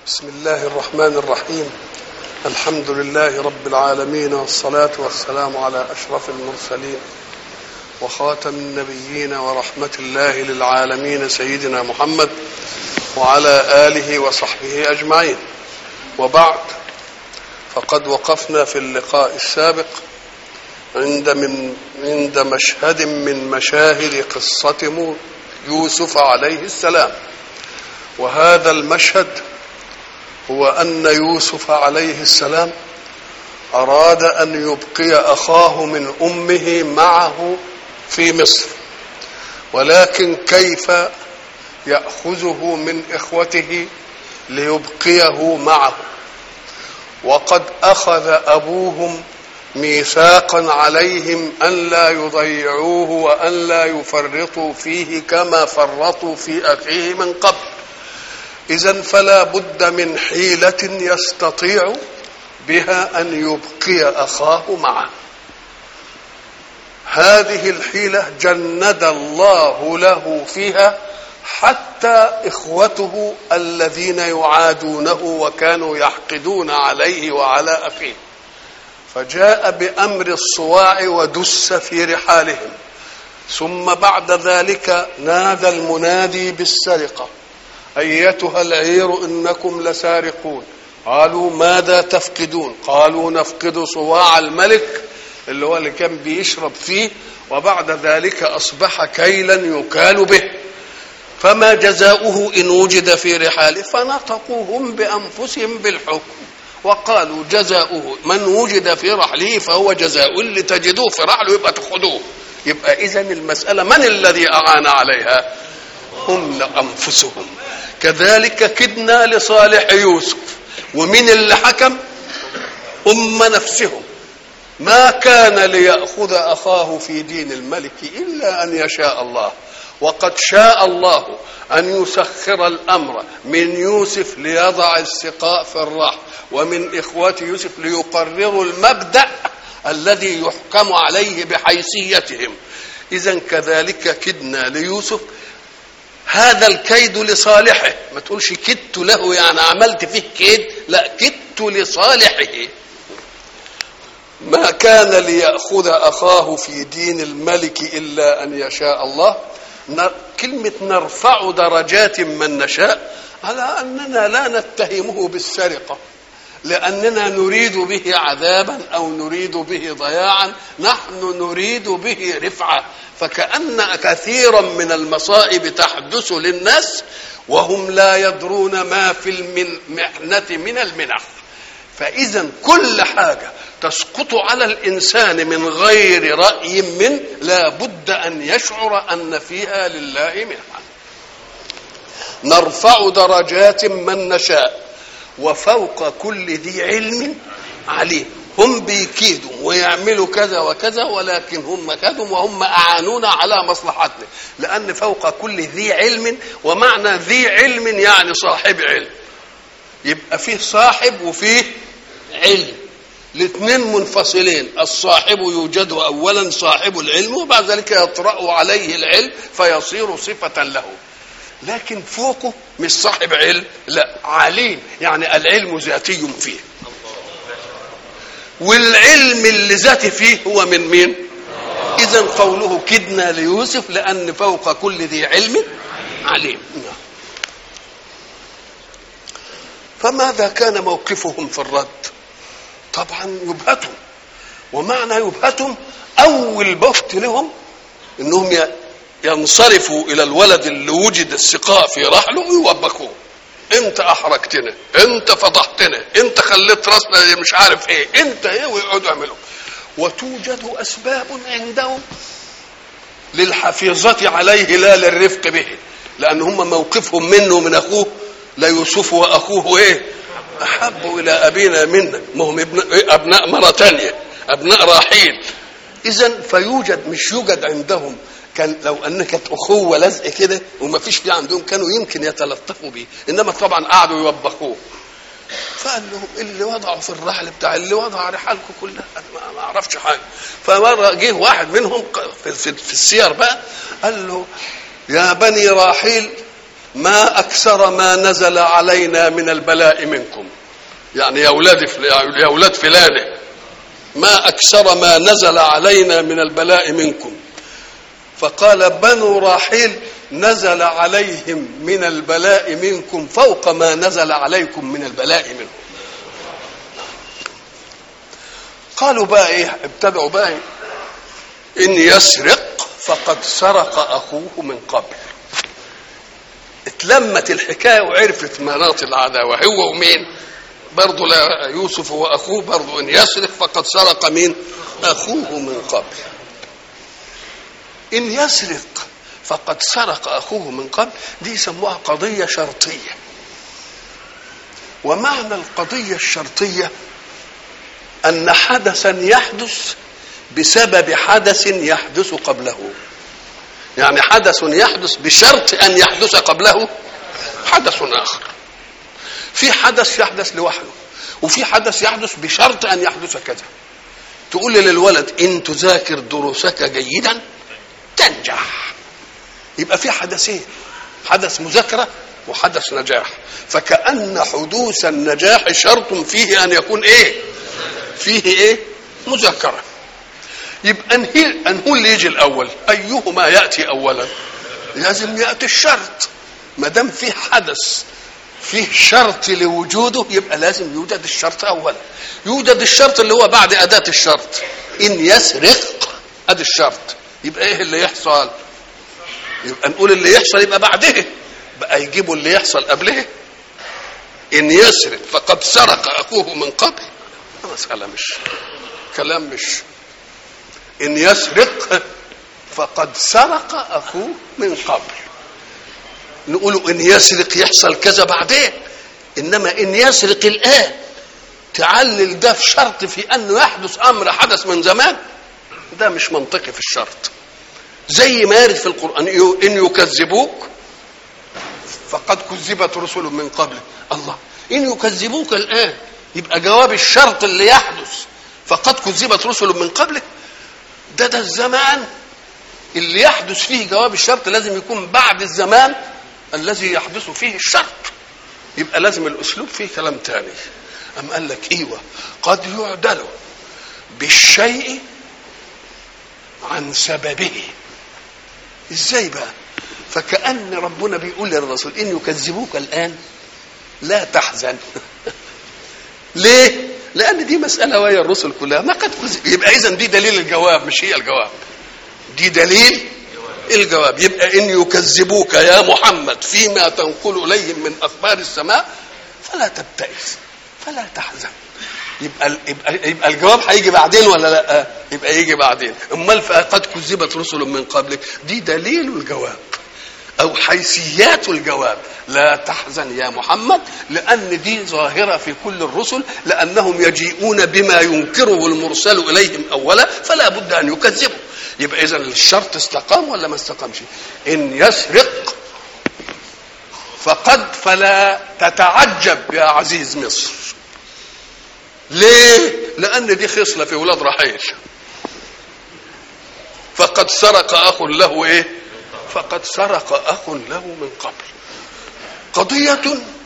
بسم الله الرحمن الرحيم الحمد لله رب العالمين والصلاة والسلام على أشرف المرسلين وخاتم النبيين ورحمة الله للعالمين سيدنا محمد وعلى آله وصحبه أجمعين وبعد فقد وقفنا في اللقاء السابق عند من عند مشهد من مشاهد قصة يوسف عليه السلام وهذا المشهد هو أن يوسف عليه السلام أراد أن يبقي أخاه من أمه معه في مصر ولكن كيف يأخذه من إخوته ليبقيه معه وقد أخذ أبوهم ميثاقا عليهم أن لا يضيعوه وأن لا يفرطوا فيه كما فرطوا في أخيه من قبل إذا فلا بد من حيلة يستطيع بها أن يبقي أخاه معه هذه الحيلة جند الله له فيها حتى إخوته الذين يعادونه وكانوا يحقدون عليه وعلى أخيه فجاء بأمر الصواع ودس في رحالهم ثم بعد ذلك نادى المنادي بالسرقة أيتها العير إنكم لسارقون قالوا ماذا تفقدون قالوا نفقد صواع الملك اللي هو اللي كان بيشرب فيه وبعد ذلك أصبح كيلا يكال به فما جزاؤه إن وجد في رحاله فنطقوهم بأنفسهم بالحكم وقالوا جزاؤه من وجد في رحله فهو جزاء اللي تجدوه في رحله يبقى تأخذوه يبقى إذا المسألة من الذي أعان عليها هم أنفسهم كذلك كدنا لصالح يوسف ومن اللي حكم هم نفسهم ما كان ليأخذ أخاه في دين الملك إلا أن يشاء الله وقد شاء الله أن يسخر الأمر من يوسف ليضع السقاء في الرحم ومن إخوة يوسف ليقرروا المبدأ الذي يحكم عليه بحيثيتهم إذا كذلك كدنا ليوسف هذا الكيد لصالحه ما تقولش كدت له يعني عملت فيه كيد لا كدت لصالحه ما كان ليأخذ أخاه في دين الملك إلا أن يشاء الله كلمة نرفع درجات من نشاء على أننا لا نتهمه بالسرقة لأننا نريد به عذابا أو نريد به ضياعا نحن نريد به رفعة فكأن كثيرا من المصائب تحدث للناس وهم لا يدرون ما في المحنة من المنح فإذا كل حاجة تسقط على الإنسان من غير رأي من لا بد أن يشعر أن فيها لله منحة نرفع درجات من نشاء وفوق كل ذي علم عليم هم بيكيدوا ويعملوا كذا وكذا ولكن هم كادوا وهم أعانونا على مصلحتنا لأن فوق كل ذي علم ومعنى ذي علم يعني صاحب علم يبقى فيه صاحب وفيه علم الاثنين منفصلين الصاحب يوجد اولا صاحب العلم وبعد ذلك يطرا عليه العلم فيصير صفه له لكن فوقه مش صاحب علم لا عليم يعني العلم ذاتي فيه والعلم اللي ذاتي فيه هو من مين اذا قوله كدنا ليوسف لان فوق كل ذي علم عليم فماذا كان موقفهم في الرد طبعا يبهتهم ومعنى يبهتهم اول بهت لهم انهم ينصرفوا الى الولد اللي وجد السقاء في رحله ويوبخوه انت احرجتنا انت فضحتنا انت خليت راسنا مش عارف ايه انت ايه ويقعدوا يعملوا وتوجد اسباب عندهم للحفيظة عليه لا للرفق به لان هم موقفهم منه من اخوه ليوسف واخوه ايه احب الى ابينا منا ما هم ابن ابناء مره تانية ابناء راحيل اذا فيوجد مش يوجد عندهم كان لو ان كانت اخوه لزق كده وما فيش في عندهم كانوا يمكن يتلطفوا بيه انما طبعا قعدوا يوبخوه فقال لهم اللي وضعوا في الرحل بتاع اللي وضع رحالكم كلها انا ما اعرفش حاجه فمره جه واحد منهم في, في, في السير بقى قال له يا بني راحيل ما أكثر ما نزل علينا من البلاء منكم يعني يا أولاد يا أولاد فلانة ما أكثر ما نزل علينا من البلاء منكم فقال بنو راحيل نزل عليهم من البلاء منكم فوق ما نزل عليكم من البلاء منهم قالوا بقى ايه ابتدعوا بقى إيه؟ ان يسرق فقد سرق اخوه من قبل اتلمت الحكايه وعرفت مناط العداوه هو ومين برضه لا يوسف واخوه برضه ان يسرق فقد سرق مين اخوه من قبل ان يسرق فقد سرق اخوه من قبل دي يسموها قضيه شرطيه ومعنى القضيه الشرطيه ان حدثا يحدث بسبب حدث يحدث قبله يعني حدث يحدث بشرط ان يحدث قبله حدث اخر في حدث يحدث لوحده وفي حدث يحدث بشرط ان يحدث كذا تقول للولد ان تذاكر دروسك جيدا تنجح يبقى في حدثين حدث مذاكره وحدث نجاح فكأن حدوث النجاح شرط فيه أن يكون إيه فيه إيه مذاكرة يبقى أنهي أنهو اللي يجي الأول أيهما يأتي أولا لازم يأتي الشرط ما دام فيه حدث فيه شرط لوجوده يبقى لازم يوجد الشرط أولا يوجد الشرط اللي هو بعد أداة الشرط إن يسرق أدي الشرط يبقى إيه اللي يحصل يبقى نقول اللي يحصل يبقى بعده بقى يجيبوا اللي يحصل قبله ان يسرق فقد سرق اخوه من قبل مسألة مش كلام مش ان يسرق فقد سرق اخوه من قبل نقول ان يسرق يحصل كذا بعدين انما ان يسرق الان تعلل ده في شرط في انه يحدث امر حدث من زمان ده مش منطقي في الشرط زي ما يرد في القران ان يكذبوك فقد كذبت رسل من قبلك الله ان يكذبوك الان يبقى جواب الشرط اللي يحدث فقد كذبت رسل من قبلك ده ده الزمان اللي يحدث فيه جواب الشرط لازم يكون بعد الزمان الذي يحدث فيه الشرط يبقى لازم الاسلوب فيه كلام تاني ام قال لك ايوه قد يعدل بالشيء عن سببه ازاي بقى فكأن ربنا بيقول للرسول إن يكذبوك الآن لا تحزن ليه؟ لأن دي مسألة وهي الرسل كلها ما قد كذب يبقى إذا دي دليل الجواب مش هي الجواب دي دليل الجواب يبقى إن يكذبوك يا محمد فيما تنقل إليهم من أخبار السماء فلا تبتئس فلا تحزن يبقى يبقى, يبقى الجواب هيجي بعدين ولا لا؟ يبقى يجي بعدين، امال قد كذبت رسل من قبلك دي دليل الجواب. او حيثيات الجواب لا تحزن يا محمد لان دي ظاهره في كل الرسل لانهم يجيئون بما ينكره المرسل اليهم اولا فلا بد ان يكذبوا يبقى اذا الشرط استقام ولا ما استقامش ان يسرق فقد فلا تتعجب يا عزيز مصر ليه لان دي خصله في ولاد رحيل فقد سرق اخ له ايه فقد سرق أخ له من قبل قضية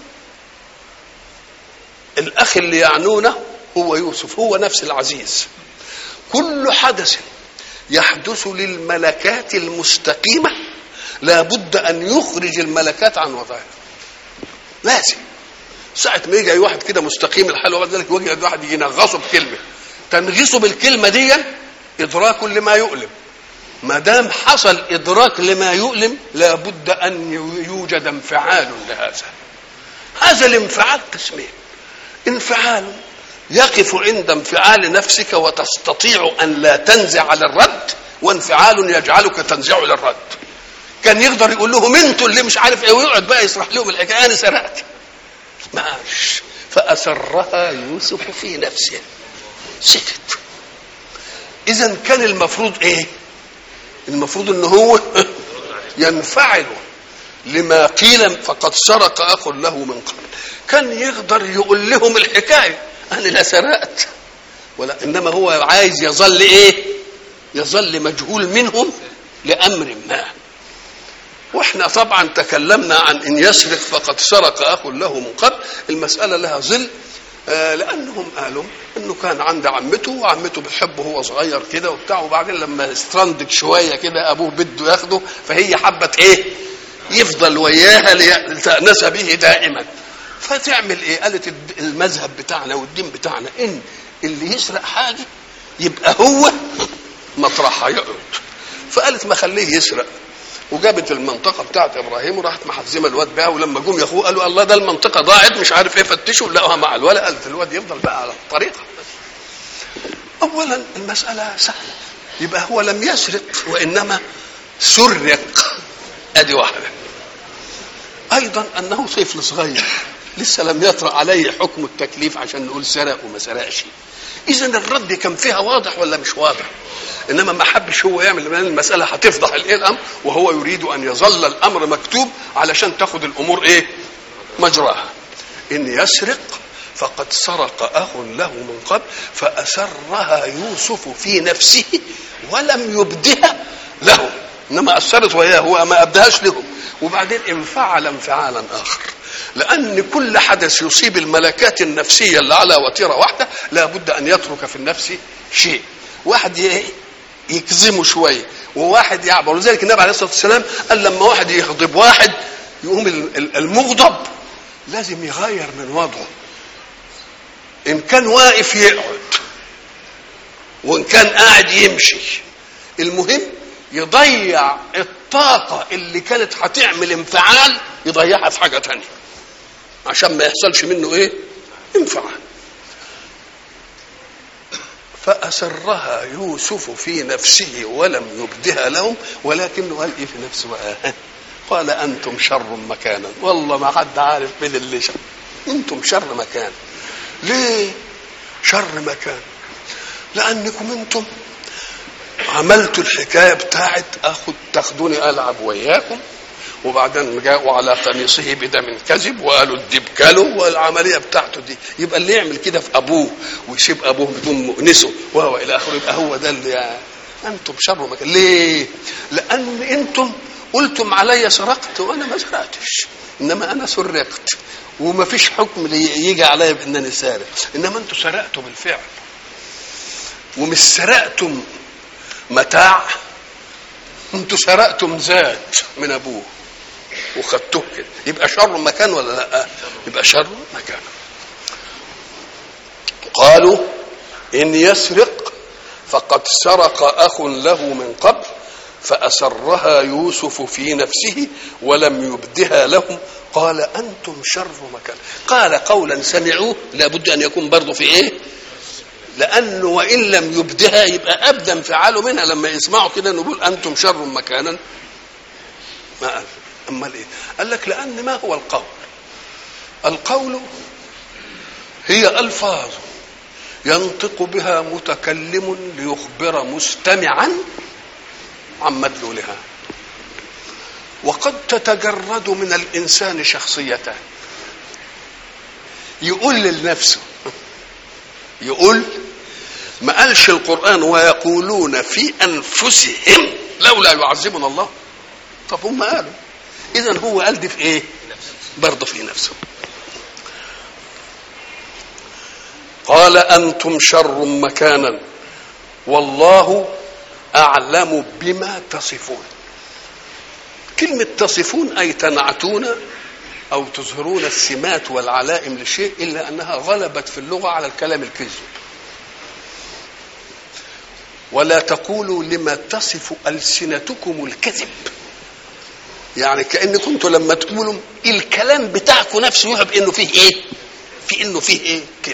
الأخ اللي يعنونه هو يوسف هو نفس العزيز كل حدث يحدث للملكات المستقيمة لا بد أن يخرج الملكات عن وظائفها لازم ساعة ما يجي واحد كده مستقيم الحال وبعد ذلك يجي واحد يجي ينغصه بكلمة تنغيصه بالكلمة دي إدراك لما يؤلم ما دام حصل ادراك لما يؤلم لابد ان يوجد انفعال لهذا هذا الانفعال قسمين انفعال يقف عند انفعال نفسك وتستطيع ان لا تنزع على الرد وانفعال يجعلك تنزع للرد كان يقدر يقول لهم انتوا اللي مش عارف ايه ويقعد بقى يشرح لهم الحكايه انا سرقت ماشي فاسرها يوسف في نفسه سكت اذا كان المفروض ايه المفروض ان هو ينفعل لما قيل فقد سرق اخ له من قبل كان يقدر يقول لهم الحكايه انا لا سرقت ولا انما هو عايز يظل ايه يظل مجهول منهم لامر ما واحنا طبعا تكلمنا عن ان يسرق فقد سرق اخ له من قبل المساله لها ظل آه لانهم قالوا انه كان عند عمته وعمته بتحبه هو صغير كده وبتاع وبعدين لما استرندك شويه كده ابوه بده ياخده فهي حبت ايه؟ يفضل وياها لتأنس به دائما فتعمل ايه؟ قالت المذهب بتاعنا والدين بتاعنا ان اللي يسرق حاجه يبقى هو مطرحها يقعد فقالت ما خليه يسرق وجابت المنطقه بتاعت ابراهيم وراحت محزمه الواد بها ولما جم ياخوه قالوا الله ده المنطقه ضاعت مش عارف ايه فتشوا لقوها مع الولد قالت الواد يفضل بقى على الطريقه اولا المساله سهله يبقى هو لم يسرق وانما سرق ادي واحده ايضا انه طفل صغير لسه لم يطرأ عليه حكم التكليف عشان نقول سرق وما سرقش اذا الرد كان فيها واضح ولا مش واضح انما ما حبش هو يعمل لان المساله هتفضح الايه الامر وهو يريد ان يظل الامر مكتوب علشان تاخد الامور ايه مجراها ان يسرق فقد سرق اخ له من قبل فاسرها يوسف في نفسه ولم يبدها له انما اثرت وياه هو ما ابدهاش لهم وبعدين انفعل انفعالا اخر لان كل حدث يصيب الملكات النفسيه اللي على وتيره واحده لابد ان يترك في النفس شيء واحد يكظمه شويه وواحد يعبر ولذلك النبي عليه الصلاه والسلام قال لما واحد يغضب واحد يقوم المغضب لازم يغير من وضعه ان كان واقف يقعد وان كان قاعد يمشي المهم يضيع الطاقة اللي كانت هتعمل انفعال يضيعها في حاجة تانية عشان ما يحصلش منه ايه انفعال فأسرها يوسف في نفسه ولم يبدها لهم ولكنه قال ايه في نفسه بقى قال أنتم شر مكانا والله ما حد عارف مين اللي شر أنتم شر مكان ليه شر مكان لأنكم أنتم عملتوا الحكايه بتاعت اخد تاخدوني العب وياكم وبعدين جاءوا على قميصه بدم كذب وقالوا الدب كلوا والعمليه بتاعته دي يبقى اللي يعمل كده في ابوه ويسيب ابوه بدون مؤنسه وهو الى اخره يبقى هو ده اللي يعني انتم شر مكان ليه؟ لان انتم قلتم علي سرقت وانا ما سرقتش انما انا سرقت وما فيش حكم يجي عليا بانني سارق انما انتم سرقتوا بالفعل ومش سرقتم متاع انتوا سرقتم ذات من ابوه وخدتوه كده يبقى شر مكان ولا لا يبقى شر مكان قالوا ان يسرق فقد سرق اخ له من قبل فاسرها يوسف في نفسه ولم يبدها لهم قال انتم شر مكان قال قولا سمعوه لابد ان يكون برضه في ايه لانه وان لم يبدها يبقى ابدا انفعاله منها لما يسمعوا كده نقول انتم شر مكانا ما قال امال ايه قال لك لان ما هو القول القول هي الفاظ ينطق بها متكلم ليخبر مستمعا عن مدلولها وقد تتجرد من الانسان شخصيتان يقول لنفسه يقول ما قالش القرآن ويقولون في أنفسهم لولا يعذبنا الله طب هم قالوا إذا هو قال دي في إيه؟ برضه في نفسه قال أنتم شر مكانا والله أعلم بما تصفون كلمة تصفون أي تنعتون أو تظهرون السمات والعلائم لشيء إلا أنها غلبت في اللغة على الكلام الكذب ولا تقولوا لما تصف ألسنتكم الكذب يعني كأن كنتوا لما تقولوا الكلام بتاعكم نفسه يوحى انه فيه ايه في انه فيه ايه كذب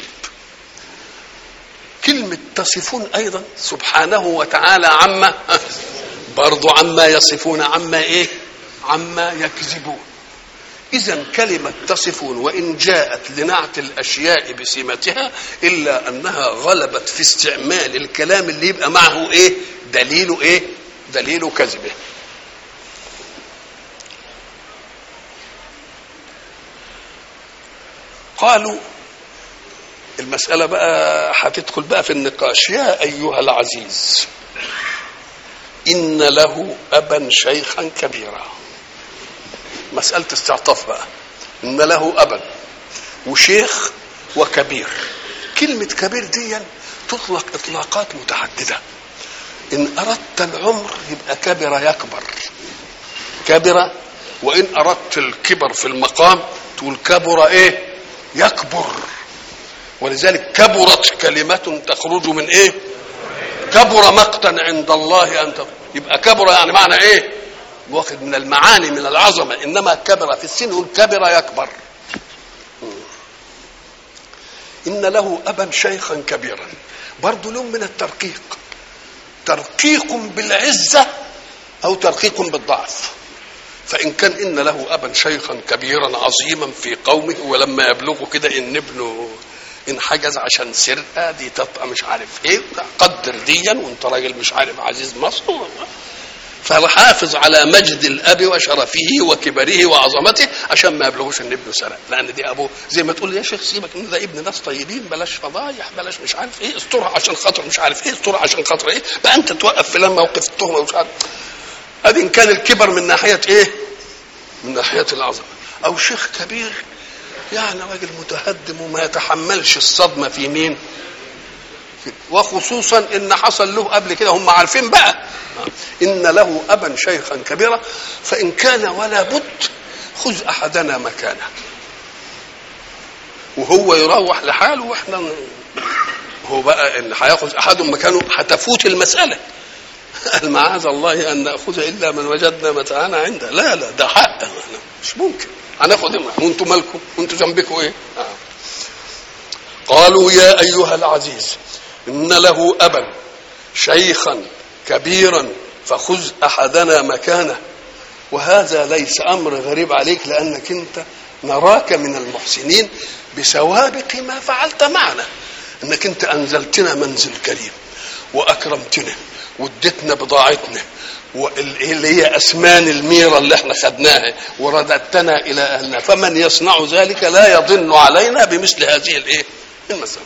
كلمة تصفون أيضا سبحانه وتعالى عما برضو عما يصفون عما إيه عما يكذبون إذا كلمة تصفون وإن جاءت لنعت الأشياء بسمتها إلا أنها غلبت في استعمال الكلام اللي يبقى معه إيه دليل إيه دليل كذبه قالوا المسألة بقى هتدخل بقى في النقاش يا أيها العزيز إن له أبا شيخا كبيرا مسألة استعطاف بقى إن له أبا وشيخ وكبير كلمة كبير دي تطلق إطلاقات متعددة إن أردت العمر يبقى كبر يكبر كبر وإن أردت الكبر في المقام تقول كبر إيه يكبر ولذلك كبرت كلمة تخرج من إيه كبر مقتا عند الله أن تقول يبقى كبر يعني معنى إيه واخد من المعاني من العظمة إنما كبر في السن يقول كبر يكبر إن له أبا شيخا كبيرا برضه لون من الترقيق ترقيق بالعزة أو ترقيق بالضعف فإن كان إن له أبا شيخا كبيرا عظيما في قومه ولما يبلغوا كده إن ابنه انحجز عشان سرقة دي تبقى مش عارف إيه قدر ديا وأنت راجل مش عارف عزيز مصر فحافظ على مجد الاب وشرفه وكبره وعظمته عشان ما يبلغوش ان ابنه سرق لان دي ابوه زي ما تقول يا شيخ سيبك ان ده ابن ناس طيبين بلاش فضايح بلاش مش عارف ايه استرها عشان خاطر مش عارف ايه استرها عشان خاطر ايه بقى انت توقف فلان موقف التهمه ومش عارف ادي ان كان الكبر من ناحيه ايه؟ من ناحيه العظمه او شيخ كبير يعني راجل متهدم وما يتحملش الصدمه في مين؟ وخصوصا ان حصل له قبل كده هم عارفين بقى ان له ابا شيخا كبيرا فان كان ولا بد خذ احدنا مكانه وهو يروح لحاله واحنا هو بقى ان هياخذ احد مكانه هتفوت المساله قال معاذ الله ان ناخذ الا من وجدنا متاعنا عنده لا لا ده حق مش ممكن هناخد وانتم مالكم وانتم ذنبكم ايه آه. قالوا يا ايها العزيز ان له ابا شيخا كبيرا فخذ احدنا مكانه وهذا ليس امر غريب عليك لانك انت نراك من المحسنين بسوابق ما فعلت معنا انك انت انزلتنا منزل كريم واكرمتنا واديتنا بضاعتنا اللي هي اسمان الميره اللي احنا خدناها ورددتنا الى اهلنا فمن يصنع ذلك لا يضن علينا بمثل هذه الايه المسألة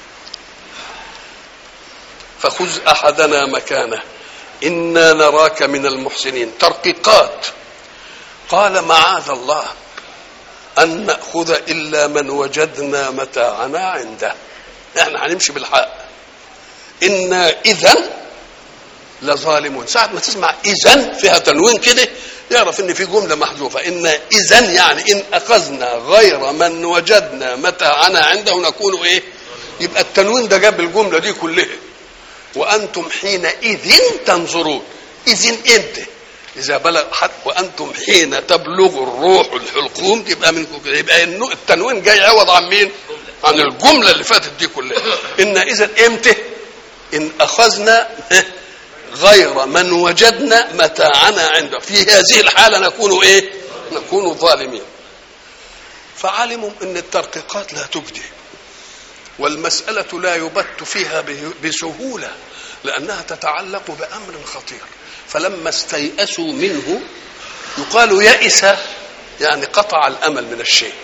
فخذ احدنا مكانه انا نراك من المحسنين ترقيقات قال معاذ الله ان ناخذ الا من وجدنا متاعنا عنده احنا هنمشي بالحق انا اذا لظالمون ساعة ما تسمع إذا فيها تنوين كده يعرف إن في جملة محذوفة إن إذا يعني إن أخذنا غير من وجدنا متاعنا عنده نكون إيه؟ يبقى التنوين ده جاب الجملة دي كلها وأنتم حينئذ تنظرون إذن إمتى؟ إذا بلغ حد وأنتم حين تبلغ الروح الحلقوم تبقى منكم كده يبقى التنوين جاي عوض عن مين؟ عن الجملة اللي فاتت دي كلها إن إذا إمتى؟ إن أخذنا غير من وجدنا متاعنا عنده في هذه الحالة نكون إيه؟ نكون ظالمين فعلموا أن الترقيقات لا تبدي والمسألة لا يبت فيها بسهولة لأنها تتعلق بأمر خطير فلما استيأسوا منه يقال يئس يعني قطع الأمل من الشيء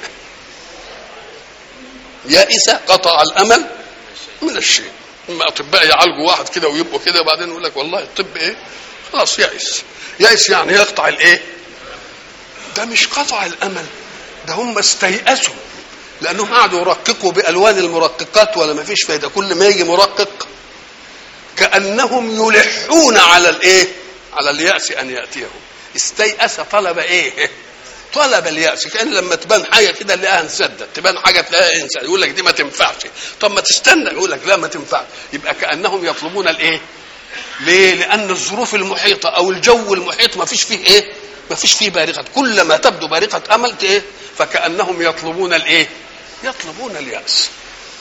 يئس قطع الأمل من الشيء اما اطباء يعالجوا واحد كده ويبقوا كده وبعدين يقول لك والله الطب ايه خلاص يئس يئس يعني يقطع الايه ده مش قطع الامل ده هم استيأسوا لانهم قعدوا يرققوا بالوان المرققات ولا ما فيش فايده كل ما يجي مرقق كانهم يلحون على الايه على اليأس ان ياتيهم استيأس طلب ايه طلب اليأس كأن لما تبان حاجة كده نلاقيها انسدت تبان حاجة تلاقيها انسدت يقول لك دي ما تنفعش طب ما تستنى يقول لك لا ما تنفعش يبقى كأنهم يطلبون الايه ليه لأن الظروف المحيطة أو الجو المحيط ما فيش فيه ايه ما فيش فيه بارقة كلما تبدو بارقة أمل ايه فكأنهم يطلبون الايه يطلبون اليأس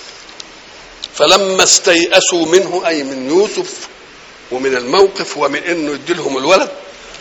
فلما استيأسوا منه أي من يوسف ومن الموقف ومن انه يديلهم الولد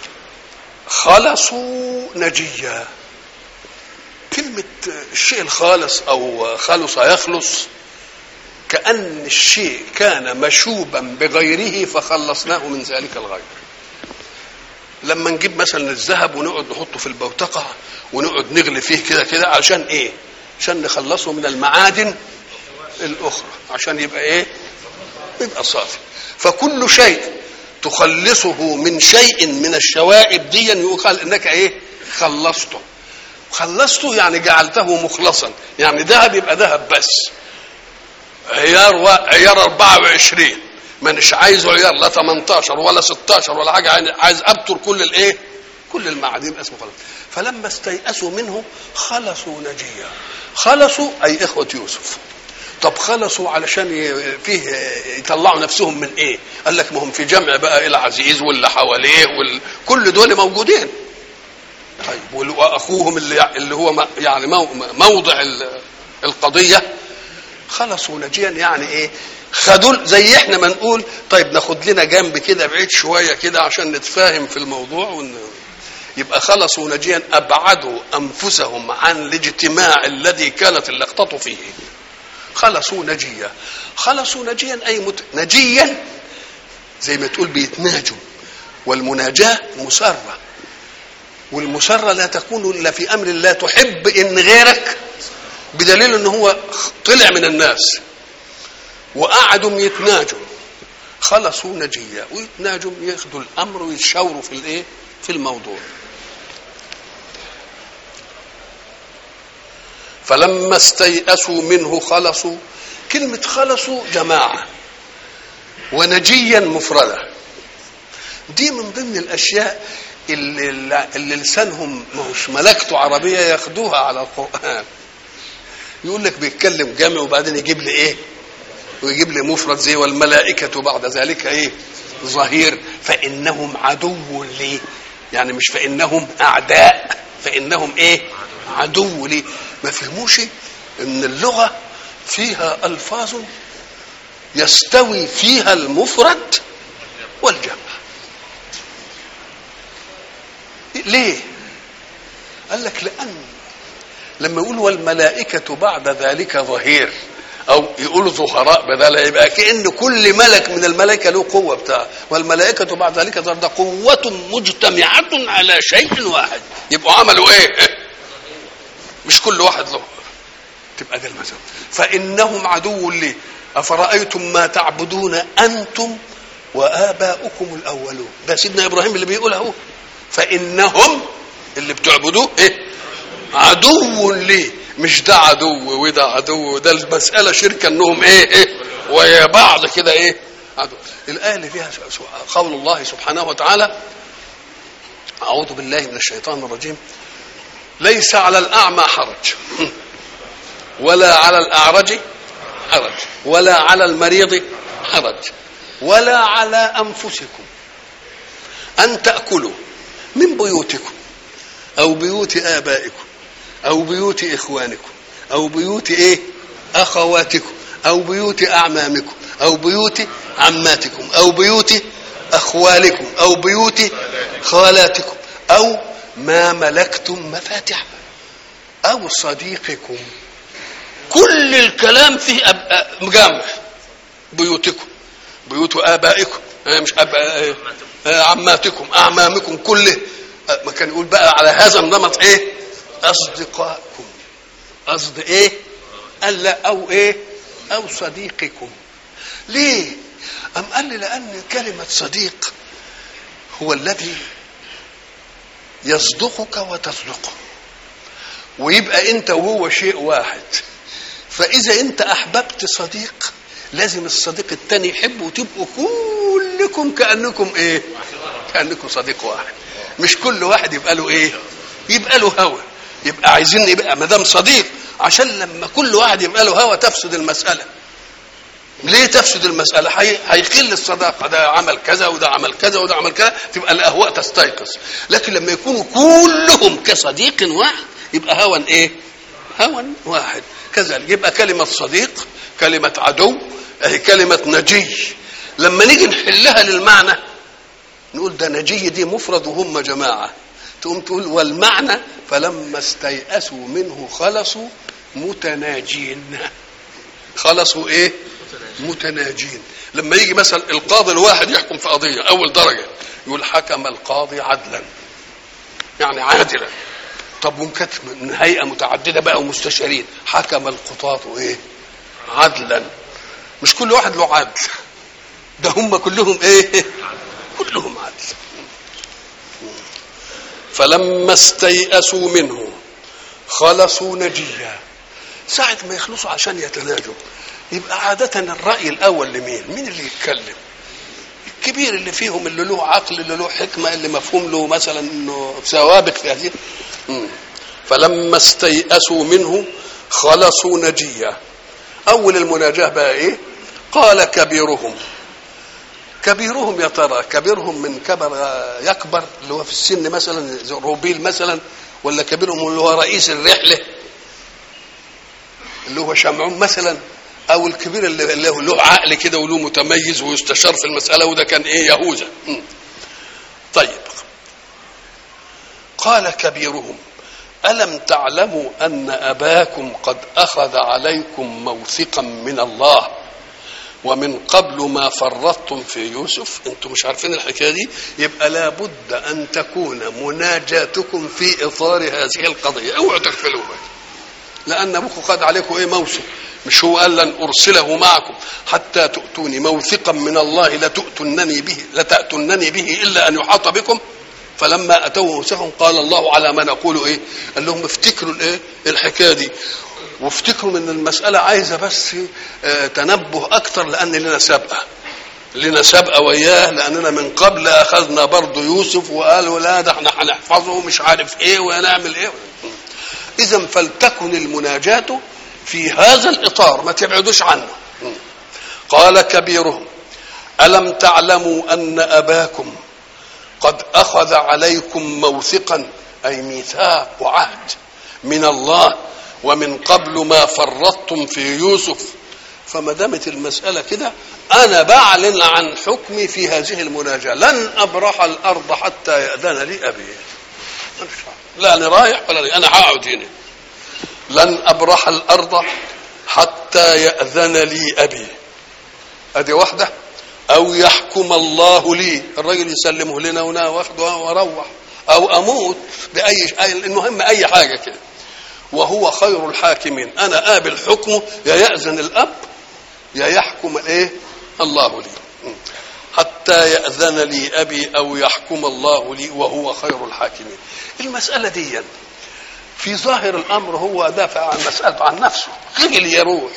خلصوا نجيا كلمة الشيء الخالص أو خلص يخلص كأن الشيء كان مشوبا بغيره فخلصناه من ذلك الغير لما نجيب مثلا الذهب ونقعد نحطه في البوتقة ونقعد نغلي فيه كده كده عشان ايه عشان نخلصه من المعادن الأخرى عشان يبقى ايه يبقى صافي فكل شيء تخلصه من شيء من الشوائب دي يقال انك ايه خلصته خلصته يعني جعلته مخلصا يعني ذهب يبقى ذهب بس عيار و... عيار 24 مانيش عايزه عيار لا 18 ولا 16 ولا حاجه عايز ابتر كل الايه كل المعادن اسمه خلاص فلما استيأسوا منه خلصوا نجيا خلصوا اي اخوه يوسف طب خلصوا علشان ي- فيه يطلعوا نفسهم من ايه قال لك ما هم في جمع بقى العزيز واللي حواليه وال... كل دول موجودين طيب وال- واخوهم اللي اللي هو م- يعني مو- موضع ال- القضيه خلصوا نجيا يعني ايه خدوا زي احنا ما نقول طيب ناخد لنا جنب كده بعيد شويه كده عشان نتفاهم في الموضوع ون... يبقى خلصوا نجيا ابعدوا انفسهم عن الاجتماع الذي كانت اللقطه فيه خلصوا نجيا خلصوا نجيا اي مت... نجيا زي ما تقول بيتناجوا والمناجاه مسره والمسره لا تكون الا في امر لا تحب ان غيرك بدليل ان هو طلع من الناس وقعدوا يتناجوا خلصوا نجيا ويتناجوا ياخدوا الامر ويتشاوروا في الايه في الموضوع فلما استيأسوا منه خلصوا كلمة خلصوا جماعة ونجيا مفردة دي من ضمن الأشياء اللي, اللي لسانهم مش ملكته عربية ياخدوها على القرآن يقول لك بيتكلم جامع وبعدين يجيب لي ايه ويجيب لي مفرد زي والملائكة بعد ذلك ايه ظهير فإنهم عدو لي يعني مش فإنهم أعداء فإنهم ايه عدو لي ما فهموش ان اللغة فيها ألفاظ يستوي فيها المفرد والجمع ليه قال لك لأن لما يقول والملائكة بعد ذلك ظهير أو يقولوا ظهراء بدل يبقى كأن كل ملك من الملائكة له قوة بتاع والملائكة بعد ذلك ظهر ده قوة مجتمعة على شيء واحد يبقوا عملوا إيه؟ مش كل واحد له تبقى ده المثل فإنهم عدو لي أفرأيتم ما تعبدون أنتم وآباؤكم الأولون ده سيدنا إبراهيم اللي بيقول أهو فإنهم اللي بتعبدوه إيه عدو لي مش ده عدو وده عدو ده المسألة شركة انهم ايه ايه ويا بعض كده ايه عدو الآية اللي فيها قول الله سبحانه وتعالى أعوذ بالله من الشيطان الرجيم ليس على الأعمى حرج ولا على الأعرج حرج ولا على المريض حرج ولا على أنفسكم أن تأكلوا من بيوتكم أو بيوت آبائكم أو بيوت إخوانكم أو بيوت إيه أخواتكم أو بيوت أعمامكم أو بيوت عماتكم أو بيوت أخوالكم أو بيوت خالاتكم أو ما ملكتم مفاتحه أو صديقكم كل الكلام فيه أب... مجامع بيوتكم بيوت آبائكم مش أب... عماتكم أعمامكم كله ما كان يقول بقى على هذا النمط إيه أصدقائكم قصد إيه قال لا أو إيه أو صديقكم ليه أم قال لي لأن كلمة صديق هو الذي يصدقك وتصدقه ويبقى انت وهو شيء واحد فاذا انت احببت صديق لازم الصديق التاني يحبه وتبقوا كلكم كانكم ايه كانكم صديق واحد مش كل واحد يبقى له ايه يبقى له هوى يبقى عايزين يبقى ما دام صديق عشان لما كل واحد يبقى له هوى تفسد المساله ليه تفسد المسألة؟ هيقل الصداقة ده عمل كذا وده عمل كذا وده عمل كذا تبقى الأهواء تستيقظ لكن لما يكونوا كلهم كصديق واحد يبقى هوى إيه؟ هوى واحد كذلك يبقى كلمة صديق كلمة عدو أهي كلمة نجي لما نيجي نحلها للمعنى نقول ده نجي دي مفرد وهم جماعة تقوم تقول والمعنى فلما استيأسوا منه خلصوا متناجين خلصوا ايه متناجين لما يجي مثلا القاضي الواحد يحكم في قضيه اول درجه يقول حكم القاضي عدلا يعني عادلا طب وان كانت من هيئه متعدده بقى ومستشارين حكم القضاة ايه عدلا مش كل واحد له عدل ده هم كلهم ايه كلهم عدل فلما استيأسوا منه خلصوا نجيا ساعة ما يخلصوا عشان يتناجوا يبقى عادة الرأي الأول لمين؟ مين اللي يتكلم؟ الكبير اللي فيهم اللي له عقل اللي له حكمة اللي مفهوم له مثلا انه سوابق في هذه مم. فلما استيأسوا منه خلصوا نجيا أول المناجاة بقى إيه؟ قال كبيرهم كبيرهم يا ترى كبيرهم من كبر يكبر اللي هو في السن مثلا زي روبيل مثلا ولا كبيرهم اللي هو رئيس الرحله اللي هو شمعون مثلا او الكبير اللي اللي هو له عقل كده وله متميز ويستشار في المساله وده كان ايه يهوذا م. طيب قال كبيرهم الم تعلموا ان اباكم قد اخذ عليكم موثقا من الله ومن قبل ما فرطتم في يوسف انتم مش عارفين الحكايه دي يبقى لابد ان تكون مناجاتكم في اطار هذه القضيه اوعوا تغفلوها لان ابوكم خد عليكم ايه موثق مش هو قال لن ارسله معكم حتى تؤتوني موثقا من الله لتؤتنني به لتاتونني به الا ان يحاط بكم فلما اتوا موثقهم قال الله على ما نقول ايه قال لهم افتكروا الايه الحكايه دي وافتكروا ان المساله عايزه بس آه تنبه اكتر لان لنا سابقه لنا سابقه وياه لاننا من قبل اخذنا برضه يوسف وقالوا لا ده احنا هنحفظه مش عارف ايه ونعمل ايه اذا فلتكن المناجاه في هذا الاطار ما تبعدوش عنه قال كبيرهم الم تعلموا ان اباكم قد اخذ عليكم موثقا اي ميثاق وعهد من الله ومن قبل ما فرطتم في يوسف فما دامت المسألة كده أنا بعلن عن حكمي في هذه المناجاة لن أبرح الأرض حتى يأذن لي أبي لا أنا رايح ولا لي. أنا هقعد هنا لن أبرح الأرض حتى يأذن لي أبي أدي واحدة أو يحكم الله لي الراجل يسلمه لنا وأنا واخده وأروح أو أموت بأي المهم أي حاجة كده وهو خير الحاكمين انا قابل حكمه يا ياذن الاب يا يحكم الايه الله لي حتى ياذن لي ابي او يحكم الله لي وهو خير الحاكمين المساله دي في ظاهر الامر هو دافع عن مساله عن نفسه خجل يروح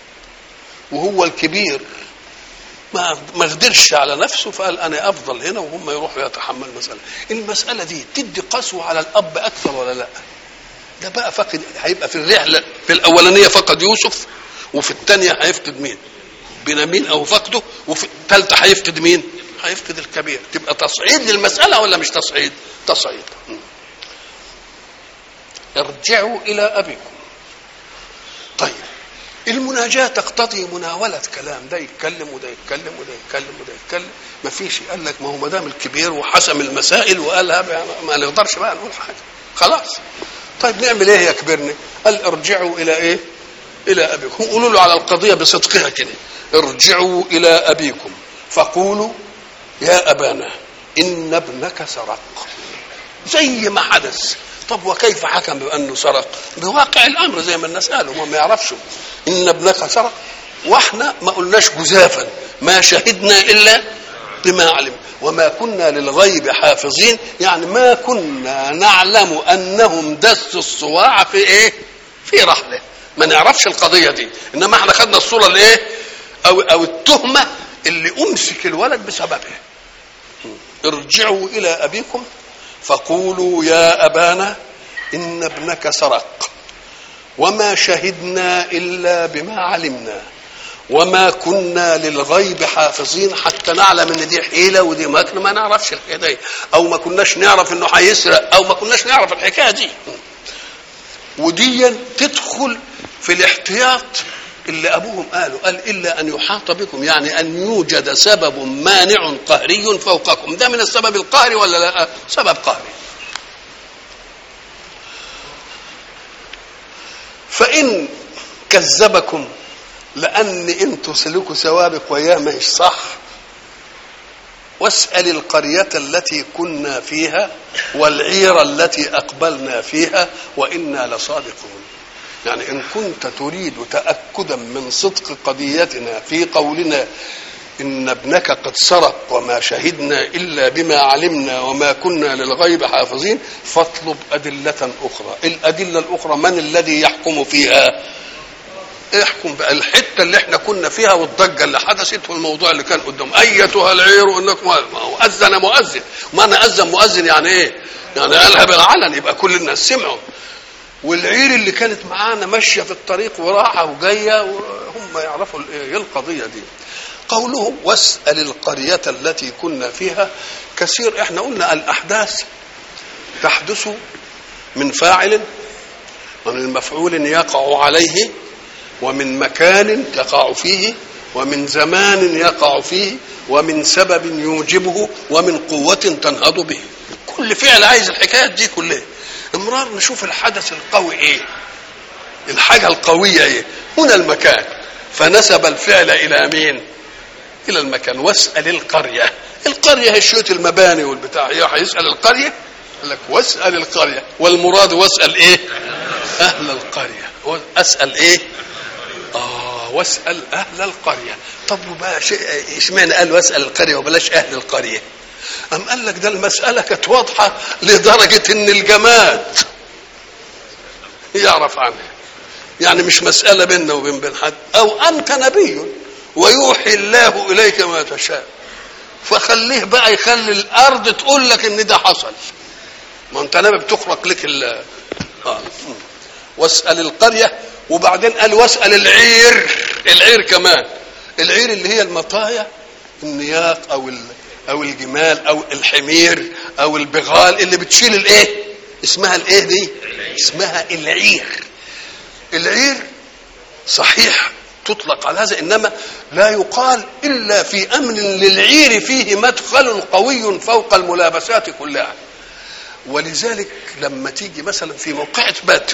وهو الكبير ما ما قدرش على نفسه فقال انا افضل هنا وهم يروحوا يتحملوا المساله المساله دي تدي قسوه على الاب اكثر ولا لا ده بقى فقد هيبقى في الرحله في الاولانيه فقد يوسف وفي الثانيه هيفقد مين؟ بنيامين او فقده وفي الثالثه هيفقد مين؟ هيفقد الكبير تبقى تصعيد للمساله ولا مش تصعيد؟ تصعيد ارجعوا الى ابيكم طيب المناجاة تقتضي مناولة كلام ده يتكلم وده يتكلم وده يتكلم وده يتكلم ما فيش قال لك ما هو ما دام الكبير وحسم المسائل وقالها ما نقدرش بقى نقول حاجة خلاص طيب نعمل ايه يا كبرنا قال ارجعوا الى ايه الى ابيكم قولوا له على القضيه بصدقها كده ارجعوا الى ابيكم فقولوا يا ابانا ان ابنك سرق زي ما حدث طب وكيف حكم بانه سرق بواقع الامر زي ما الناس قالوا هم ما يعرفش ان ابنك سرق واحنا ما قلناش جزافا ما شهدنا الا بما علم وما كنا للغيب حافظين يعني ما كنا نعلم انهم دسوا الصواع في ايه في رحله ما نعرفش القضيه دي انما احنا خدنا الصوره الايه او او التهمه اللي امسك الولد بسببها ارجعوا الى ابيكم فقولوا يا ابانا ان ابنك سرق وما شهدنا الا بما علمنا وما كنا للغيب حافظين حتى نعلم ان دي حيله ودي مكر ما نعرفش الحكايه دي او ما كناش نعرف انه هيسرق او ما كناش نعرف الحكايه دي ودي تدخل في الاحتياط اللي ابوهم قالوا قال الا ان يحاط بكم يعني ان يوجد سبب مانع قهري فوقكم ده من السبب القهري ولا لا سبب قهري فان كذبكم لان انتوا سلوكوا سوابق وياه مش صح واسال القريه التي كنا فيها والعير التي اقبلنا فيها وانا لصادقون يعني ان كنت تريد تاكدا من صدق قضيتنا في قولنا إن ابنك قد سرق وما شهدنا إلا بما علمنا وما كنا للغيب حافظين فاطلب أدلة أخرى الأدلة الأخرى من الذي يحكم فيها احكم بقى الحته اللي احنا كنا فيها والضجه اللي حدثت والموضوع اللي كان قدام ايتها العير انكم ما هو اذن مؤذن ما انا اذن مؤذن يعني ايه؟ يعني قالها بالعلن يبقى كل الناس سمعوا والعير اللي كانت معانا ماشيه في الطريق وراحه وجايه وهم يعرفوا ايه القضيه دي قوله واسال القريه التي كنا فيها كثير احنا قلنا الاحداث تحدث من فاعل ومن مفعول يقع عليه ومن مكان يقع فيه ومن زمان يقع فيه ومن سبب يوجبه ومن قوة تنهض به كل فعل عايز الحكايات دي كلها امرار نشوف الحدث القوي ايه الحاجة القوية ايه هنا المكان فنسب الفعل الى مين الى المكان واسأل القرية القرية هي شوية المباني والبتاع هيسأل القرية قال لك واسأل القرية والمراد واسأل ايه اهل القرية اسأل ايه اه واسال اهل القريه طب وبقى شيء اشمعنى قال واسال القريه وبلاش اهل القريه أم قال لك ده المسألة كانت واضحة لدرجة إن الجماد يعرف عنها يعني مش مسألة بيننا وبين بين حد أو أنت نبي ويوحي الله إليك ما تشاء فخليه بقى يخلي الأرض تقول لك إن ده حصل ما أنت نبي بتخرق لك ال آه. واسأل القرية وبعدين قال واسأل العير العير كمان العير اللي هي المطايا النياق أو أو الجمال أو الحمير أو البغال اللي بتشيل الإيه؟ اسمها الإيه دي؟ اسمها العير العير صحيح تطلق على هذا انما لا يقال الا في امن للعير فيه مدخل قوي فوق الملابسات كلها ولذلك لما تيجي مثلا في موقعة بدر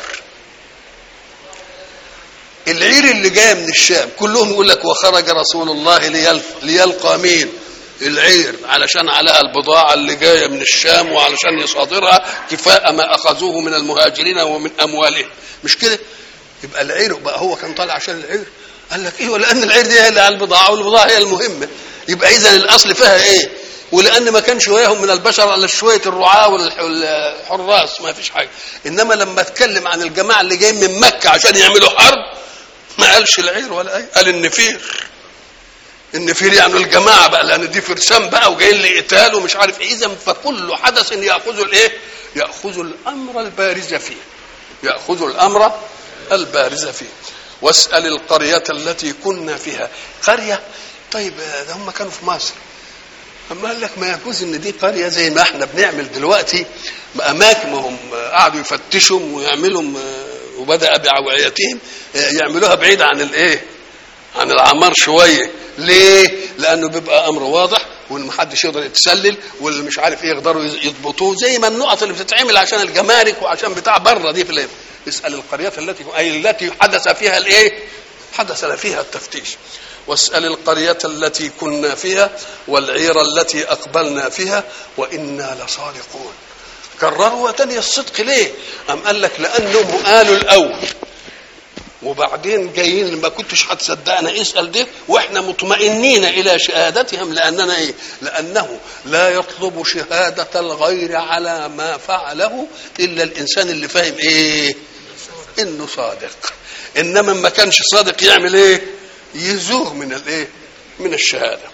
العير اللي جايه من الشام كلهم يقول لك وخرج رسول الله ليلقى مين العير علشان عليها البضاعة اللي جاية من الشام وعلشان يصادرها كفاء ما أخذوه من المهاجرين ومن أموالهم مش كده يبقى العير بقى هو كان طالع عشان العير قال لك ايه لان العير دي هي اللي على البضاعه والبضاعه هي المهمه يبقى اذا الاصل فيها ايه ولان ما كانش وياهم من البشر الا شويه الرعاه والحراس ما فيش حاجه انما لما اتكلم عن الجماعه اللي جايين من مكه عشان يعملوا حرب ما قالش العير ولا ايه قال النفير النفير يعني الجماعه بقى لان دي فرسان بقى وجايين لقتال ومش عارف ايه اذا فكل حدث ياخذ الايه ياخذ الامر البارز فيه ياخذ الامر البارز فيه واسأل القرية التي كنا فيها قرية طيب ده هم كانوا في مصر أما قال لك ما يجوز إن دي قرية زي ما احنا بنعمل دلوقتي أماكن ما هم قعدوا يفتشوا ويعملوا وبدأ بأوعيتهم يعملوها بعيد عن الإيه؟ عن العمار شوية ليه؟ لأنه بيبقى أمر واضح وان محدش يقدر يتسلل واللي مش عارف ايه يقدروا يضبطوه زي ما النقط اللي بتتعمل عشان الجمارك وعشان بتاع بره دي في الايه اسال القريات التي اي التي حدث فيها الايه حدث فيها التفتيش واسال القريه التي كنا فيها والعير التي اقبلنا فيها وانا لصادقون كرروا تاني الصدق ليه ام قال لك لانهم قالوا الاول وبعدين جايين ما كنتش هتصدقنا اسال ده واحنا مطمئنين الى شهادتهم لاننا ايه؟ لانه لا يطلب شهاده الغير على ما فعله الا الانسان اللي فاهم ايه؟ انه صادق انما ما كانش صادق يعمل ايه؟ يزوغ من الايه؟ من الشهاده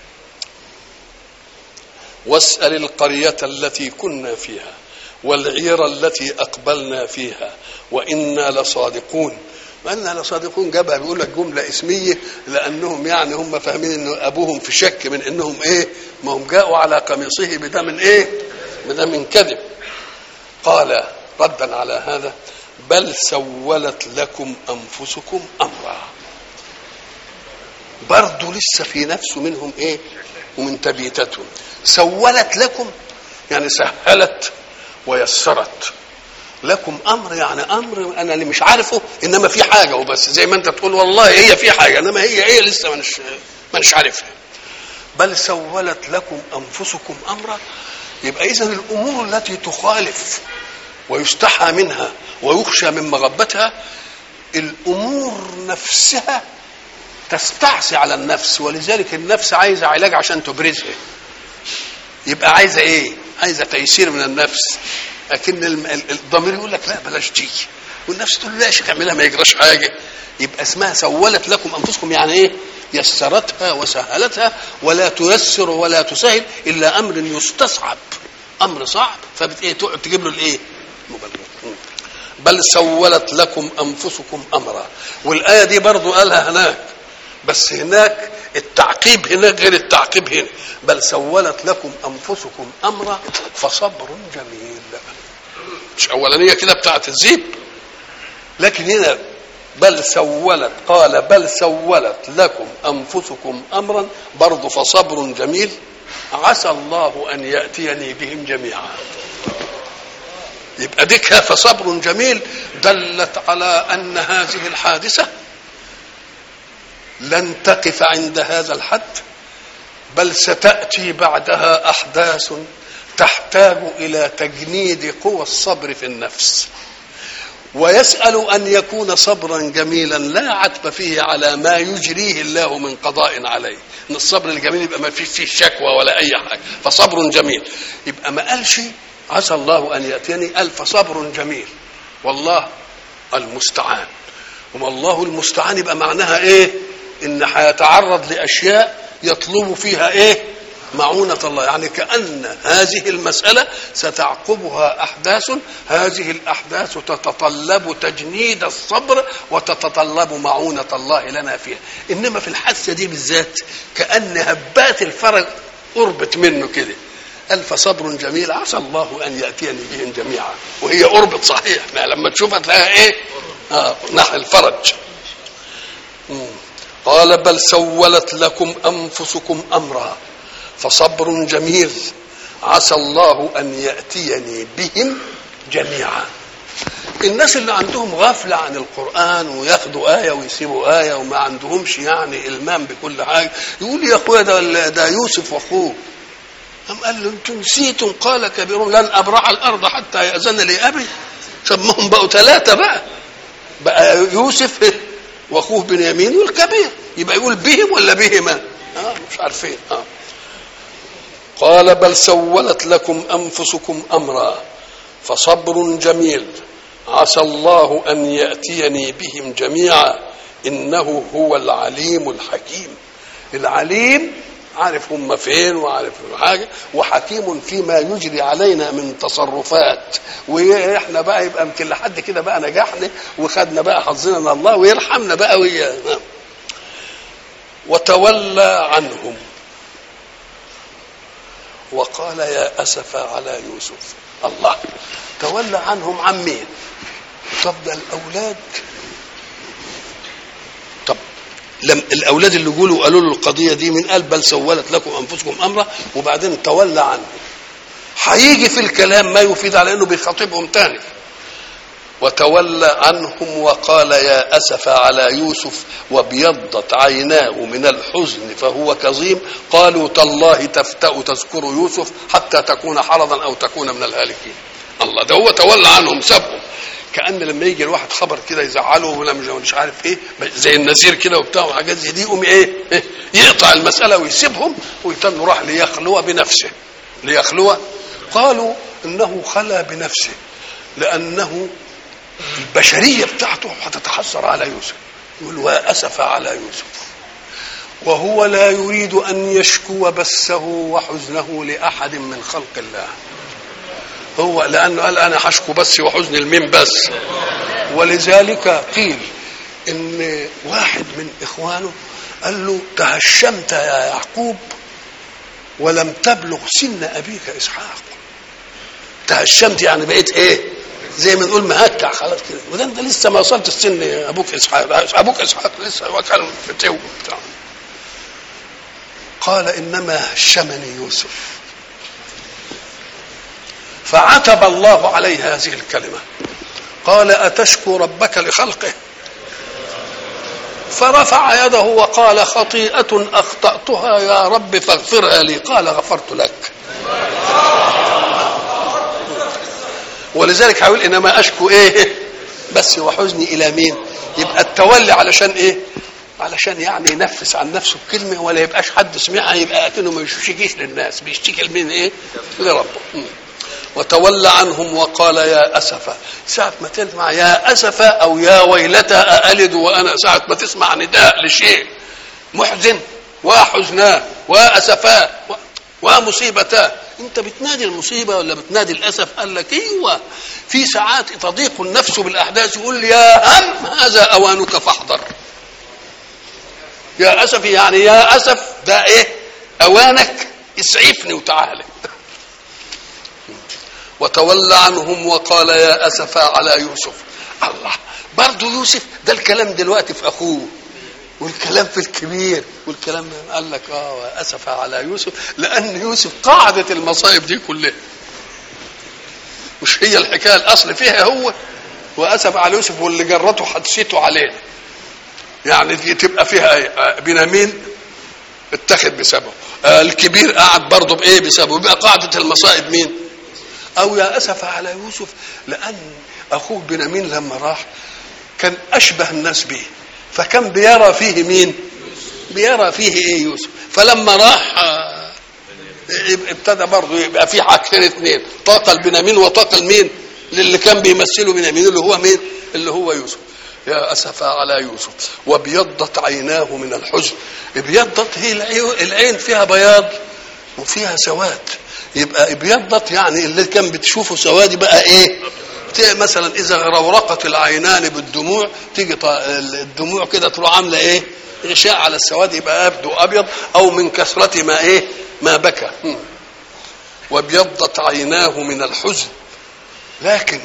واسال القريه التي كنا فيها والعير التي اقبلنا فيها وانا لصادقون وأنا لصادقون جابها بيقول لك جملة اسمية لأنهم يعني هم فاهمين إن أبوهم في شك من إنهم إيه ما هم جاءوا على قميصه بدم إيه بدم كذب قال ردا على هذا بل سولت لكم أنفسكم أمرا برضه لسه في نفسه منهم إيه ومن تبيتتهم سولت لكم يعني سهلت ويسرت لكم امر يعني امر انا اللي مش عارفه انما في حاجه وبس زي ما انت تقول والله هي في حاجه انما هي ايه لسه مانيش مانيش عارفها بل سولت لكم انفسكم امرا يبقى اذا الامور التي تخالف ويستحى منها ويخشى من مغبتها الامور نفسها تستعصي على النفس ولذلك النفس عايزه علاج عشان تبرزها يبقى عايزه ايه عايزه تيسير من النفس لكن الم- ال- الضمير يقول لك لا بلاش دي والنفس تقول لا يا شيخ اعملها ما يجراش حاجه يبقى اسمها سولت لكم انفسكم يعني ايه يسرتها وسهلتها ولا تيسر ولا تسهل الا امر يستصعب امر صعب فبت ايه تقعد تجيب له الايه مبرر بل سولت لكم انفسكم امرا والايه دي برضو قالها هناك بس هناك التعقيب هناك غير التعقيب هنا بل سولت لكم انفسكم امرا فصبر جميل مش اولانيه كده بتاعت الزيب لكن هنا بل سولت قال بل سولت لكم انفسكم امرا برضه فصبر جميل عسى الله ان ياتيني بهم جميعا يبقى ديك فصبر جميل دلت على ان هذه الحادثه لن تقف عند هذا الحد بل ستاتي بعدها احداث تحتاج الى تجنيد قوى الصبر في النفس ويسأل أن يكون صبرا جميلا لا عتب فيه على ما يجريه الله من قضاء عليه إن الصبر الجميل يبقى ما فيه فيه شكوى ولا أي حاجة فصبر جميل يبقى ما قالش عسى الله أن يأتيني قال فصبر جميل والله المستعان وما الله المستعان يبقى معناها إيه إن هيتعرض لأشياء يطلب فيها إيه معونة الله يعني كأن هذه المسألة ستعقبها أحداث هذه الأحداث تتطلب تجنيد الصبر وتتطلب معونة الله لنا فيها إنما في الحادثة دي بالذات كأن هبات الفرج قربت منه كده قال فصبر جميل عسى الله أن يأتيني بهم جميعا وهي قربت صحيح يعني لما تشوفها تلاقيها إيه آه نحو الفرج مم. قال بل سولت لكم أنفسكم أمرا فصبر جميل عسى الله ان ياتيني بهم جميعا الناس اللي عندهم غفله عن القران وياخدوا ايه ويسيبوا ايه وما عندهمش يعني المام بكل حاجه يقول يا اخويا ده ده يوسف واخوه قام قال له انتم نسيتم قال كبيرهم لن ابرح الارض حتى ياذن لي ابي سمهم بقوا ثلاثه بقى بقى يوسف واخوه بنيامين والكبير يبقى يقول بهم ولا بهما اه مش عارفين اه قال بل سولت لكم انفسكم امرا فصبر جميل عسى الله ان ياتيني بهم جميعا انه هو العليم الحكيم العليم عارف هم فين وعارف حاجه وحكيم فيما يجري علينا من تصرفات واحنا بقى يبقى يمكن لحد كده بقى نجحنا وخدنا بقى حظنا من الله ويرحمنا بقى وياه وتولى عنهم وقال يا أسف على يوسف الله تولى عنهم عن مين طب ده الأولاد طب لم الأولاد اللي يقولوا قالوا له القضية دي من قال بل سولت لكم أنفسكم أمرا وبعدين تولى عنهم هيجي في الكلام ما يفيد على انه بيخاطبهم تاني وتولى عنهم وقال يا اسف على يوسف وابيضت عيناه من الحزن فهو كظيم قالوا تالله تفتأ تذكر يوسف حتى تكون حرضا او تكون من الهالكين الله ده هو تولى عنهم سابهم كان لما يجي الواحد خبر كده يزعله ولا مش عارف ايه زي النذير كده وبتاع وحاجات زي دي يقوم ايه يقطع المساله ويسيبهم ويتم راح ليخلو بنفسه ليخلو قالوا انه خلا بنفسه لانه البشريه بتاعته هتتحسر على يوسف يقول واسف على يوسف وهو لا يريد ان يشكو بسه وحزنه لاحد من خلق الله هو لانه قال انا هشكو بسي وحزن المين بس ولذلك قيل ان واحد من اخوانه قال له تهشمت يا يعقوب ولم تبلغ سن ابيك اسحاق تهشمت يعني بقيت ايه زي ما نقول مهكع خلاص كده وده انت لسه ما وصلت السن ابوك اسحاق ابوك اسحاق لسه هو كان فتو بتاع قال انما هشمني يوسف فعتب الله عليه هذه الكلمه قال اتشكو ربك لخلقه فرفع يده وقال خطيئة أخطأتها يا رب فاغفرها لي قال غفرت لك ولذلك هقول انما اشكو ايه بس وحزني الى مين يبقى التولي علشان ايه علشان يعني ينفس عن نفسه بكلمه ولا يبقاش حد سمعها يبقى اكنه ما يشتكيش للناس بيشتكي لمين ايه؟ لربه وتولى عنهم وقال يا اسفا ساعة ما تسمع يا اسفا او يا ويلتى أألد وانا ساعة ما تسمع نداء لشيء محزن وحزناه واسفاه ومصيبتاه انت بتنادي المصيبه ولا بتنادي الاسف قال لك ايوه في ساعات تضيق النفس بالاحداث يقول يا هم هذا اوانك فاحضر يا اسف يعني يا اسف ده ايه اوانك اسعفني وتعالى وتولى عنهم وقال يا اسفا على يوسف الله برضه يوسف ده الكلام دلوقتي في اخوه والكلام في الكبير والكلام قال لك اه اسف على يوسف لان يوسف قاعده المصائب دي كلها مش هي الحكايه الاصل فيها هو واسف على يوسف واللي جرته حدثته عليه يعني دي تبقى فيها ايه بنيامين اتخذ بسببه آه الكبير قعد برضه بايه بسببه يبقى قاعده المصائب مين او يا اسف على يوسف لان اخوه بنيامين لما راح كان اشبه الناس به فكان بيرى فيه مين بيرى فيه ايه يوسف فلما راح ابتدى برضه يبقى في حاجتين اثنين طاقه لبنيامين وطاقه لمين للي كان بيمثله بنيامين اللي هو مين اللي هو يوسف يا اسفا على يوسف وابيضت عيناه من الحزن ابيضت هي العين فيها بياض وفيها سواد يبقى ابيضت يعني اللي كان بتشوفه سواد بقى ايه مثلا اذا رورقت العينان بالدموع تيجي الدموع كده تروح عامله ايه غشاء على السواد يبقى يبدو ابيض او من كثره ما ايه ما بكى وابيضت عيناه من الحزن لكن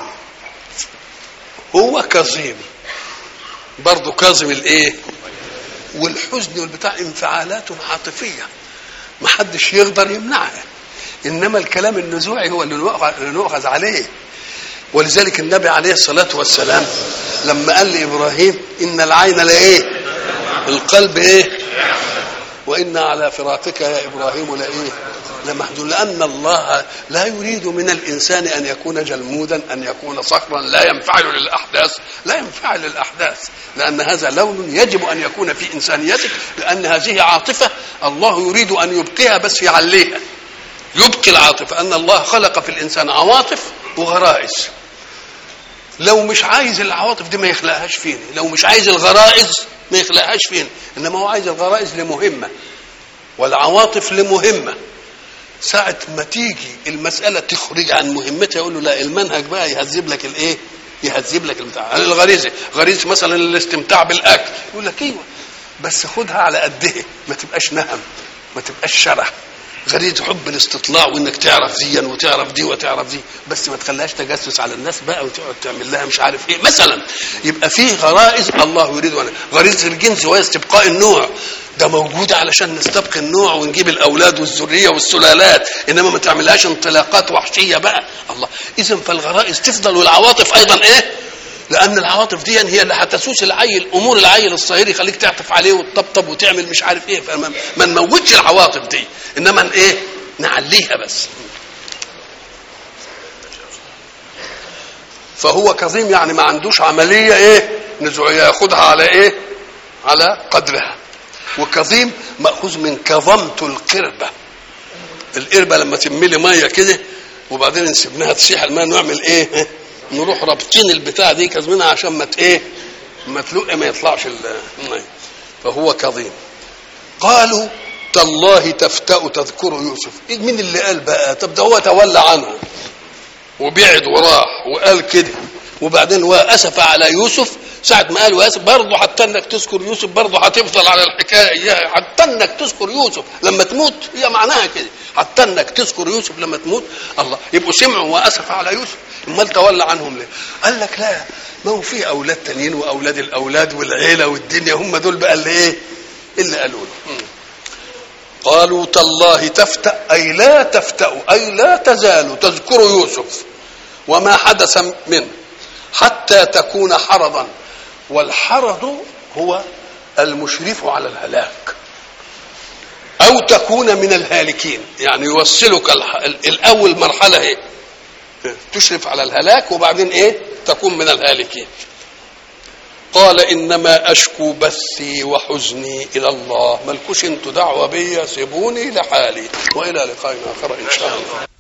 هو كظيم برضه كاظم الايه والحزن والبتاع انفعالات عاطفيه ما حدش يقدر يمنعها انما الكلام النزوعي هو اللي نؤخذ عليه ولذلك النبي عليه الصلاة والسلام لما قال لإبراهيم إن العين لإيه القلب إيه وإن على فراقك يا إبراهيم لإيه لمحزون لأن الله لا يريد من الإنسان أن يكون جلمودا أن يكون صخرا لا ينفعل للأحداث لا ينفعل للأحداث لأن هذا لون يجب أن يكون في إنسانيتك لأن هذه عاطفة الله يريد أن يبقيها بس يعليها يبقي العاطفة أن الله خلق في الإنسان عواطف وغرائز لو مش عايز العواطف دي ما يخلقهاش فينا لو مش عايز الغرائز ما يخلقهاش فينا انما هو عايز الغرائز لمهمه والعواطف لمهمه ساعة ما تيجي المسألة تخرج عن مهمتها يقول له لا المنهج بقى يهذب لك الايه؟ يهذب لك البتاع الغريزة غريزة مثلا الاستمتاع بالأكل يقول لك ايوه بس خدها على قدها ما تبقاش نهم ما تبقاش شرح غريزه حب الاستطلاع وانك تعرف دي وتعرف دي وتعرف دي بس ما تخليهاش تجسس على الناس بقى وتقعد تعمل لها مش عارف ايه مثلا يبقى في غرائز الله يريد وانا غريزه الجنس وهي استبقاء النوع ده موجود علشان نستبقي النوع ونجيب الاولاد والذريه والسلالات انما ما تعملهاش انطلاقات وحشيه بقى الله اذا فالغرائز تفضل والعواطف ايضا ايه لان العواطف دي هي اللي هتسوس العيل امور العيل الصغير يخليك تعطف عليه وتطبطب وتعمل مش عارف ايه فما ما نموتش العواطف دي انما ايه نعليها بس فهو كظيم يعني ما عندوش عمليه ايه نزوعيه ياخدها على ايه على قدرها وكظيم ماخوذ من كظمت القربه القربه لما تملي ميه كده وبعدين نسيبناها تسيح الماء نعمل ايه نروح رابطين البتاع دي كازمينها عشان ما ايه ما تلق ما يطلعش الميه فهو كظيم قالوا تالله تفتأ تذكر يوسف إيه مين اللي قال بقى طب ده هو تولى عنه وبعد وراح وقال كده وبعدين واسف على يوسف ساعة ما قال واسف برضه حتى انك تذكر يوسف برضه هتفضل على الحكايه اياها حتى انك تذكر يوسف لما تموت هي معناها كده حتى انك تذكر يوسف لما تموت الله يبقوا سمعوا واسف على يوسف امال تولى عنهم ليه؟ قال لك لا ما هو في اولاد تانيين واولاد الاولاد والعيله والدنيا هم دول بقى اللي ايه؟ اللي قالوا له قالوا تالله تفتأ أي لا تفتأ أي لا تزال تذكر يوسف وما حدث منه حتى تكون حرضا والحرض هو المشرف على الهلاك أو تكون من الهالكين يعني يوصلك الأول مرحلة إيه تشرف على الهلاك وبعدين إيه تكون من الهالكين قال انما اشكو بثي وحزني الى الله ملكوش انتوا دعوه بيا سيبوني لحالي والى لقاء اخر ان شاء الله